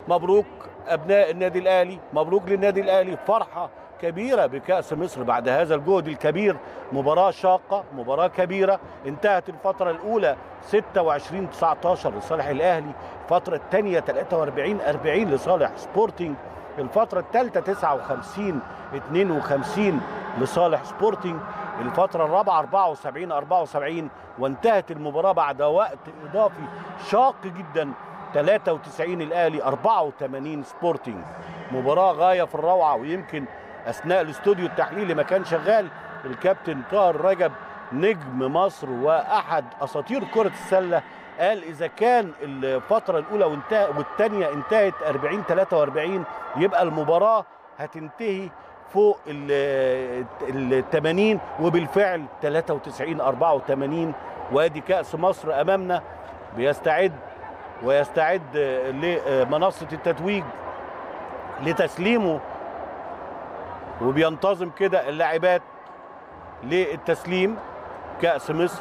مبروك ابناء النادي الاهلي مبروك للنادي الاهلي فرحه كبيره بكاس مصر بعد هذا الجهد الكبير مباراه شاقه مباراه كبيره انتهت الفتره الاولى 26 19 لصالح الاهلي الفتره الثانيه 43 40 لصالح سبورتنج الفتره الثالثه 59 52 لصالح سبورتنج الفترة الرابعة 74 74 وانتهت المباراة بعد وقت إضافي شاق جدا 93 الأهلي 84 سبورتنج مباراة غاية في الروعة ويمكن أثناء الاستوديو التحليلي ما كان شغال الكابتن طاهر رجب نجم مصر وأحد أساطير كرة السلة قال إذا كان الفترة الأولى وانتهى والثانية انتهت 40 43 يبقى المباراة هتنتهي فوق ال 80 وبالفعل 93 84 وادي كاس مصر امامنا بيستعد ويستعد لمنصه التتويج لتسليمه وبينتظم كده اللاعبات للتسليم كاس مصر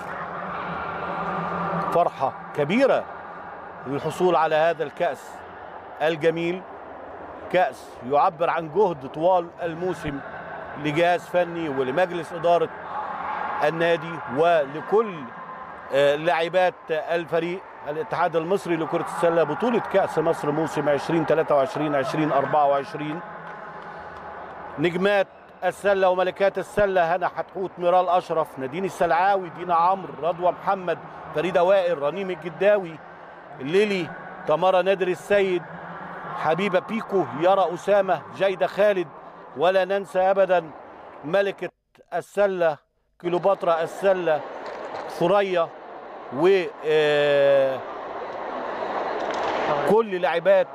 فرحه كبيره للحصول على هذا الكاس الجميل كأس يعبر عن جهد طوال الموسم لجهاز فني ولمجلس إدارة النادي ولكل لاعبات الفريق الاتحاد المصري لكرة السلة بطولة كأس مصر موسم 2023 2024 نجمات السلة وملكات السلة هنا حتحوت ميرال أشرف نادين السلعاوي دينا عمرو رضوى محمد فريدة وائل رنيم الجداوي ليلي تمارا نادر السيد حبيبه بيكو يرى اسامه جيده خالد ولا ننسى ابدا ملكه السله كليوباترا السله ثريا و كل لاعبات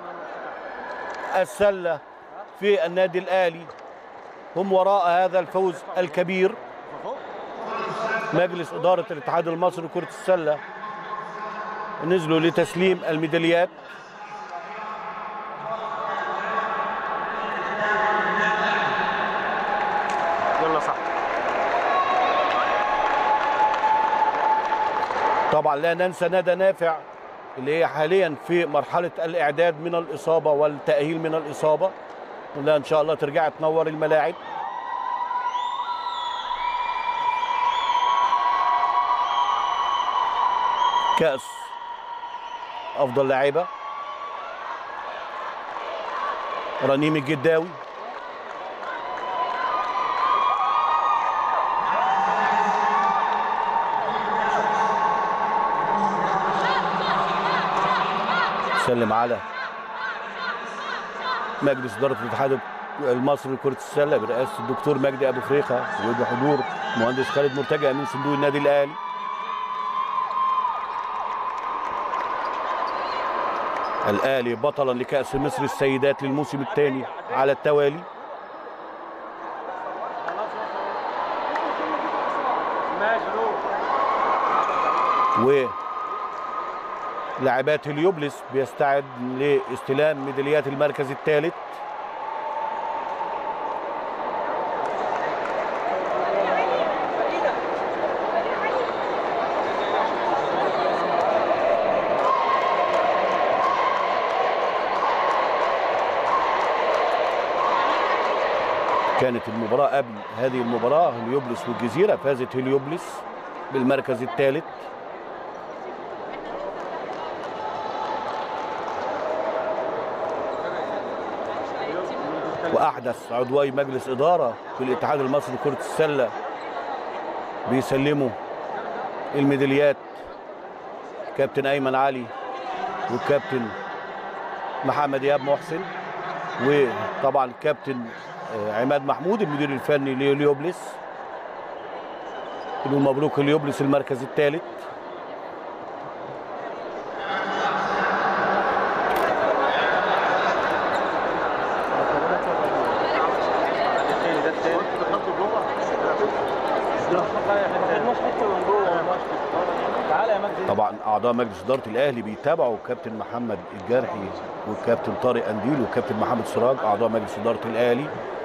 السله في النادي الاهلي هم وراء هذا الفوز الكبير مجلس اداره الاتحاد المصري لكره السله نزلوا لتسليم الميداليات طبعا لا ننسى ندى نافع اللي هي حاليا في مرحله الاعداد من الاصابه والتاهيل من الاصابه لا ان شاء الله ترجع تنور الملاعب كاس افضل لاعبه رنيم الجداوي سلم على مجلس اداره الاتحاد المصري لكره السله برئاسه الدكتور مجدي ابو فريخه وبحضور مهندس خالد مرتجى امين صندوق النادي الاهلي الاهلي بطلا لكاس مصر السيدات للموسم الثاني على التوالي و لاعبات هليوبلس بيستعد لاستلام ميداليات المركز الثالث كانت المباراة قبل هذه المباراة هليوبلس والجزيرة فازت هليوبلس بالمركز الثالث واحدث عضوي مجلس اداره في الاتحاد المصري لكره السله بيسلموا الميداليات كابتن ايمن علي والكابتن محمد ايهاب محسن وطبعا الكابتن عماد محمود المدير الفني لليوبلس مبروك اليوبلس المركز الثالث طبعا اعضاء مجلس اداره الاهلي بيتابعوا كابتن محمد الجرحي والكابتن طارق انديل والكابتن محمد سراج اعضاء مجلس اداره الاهلي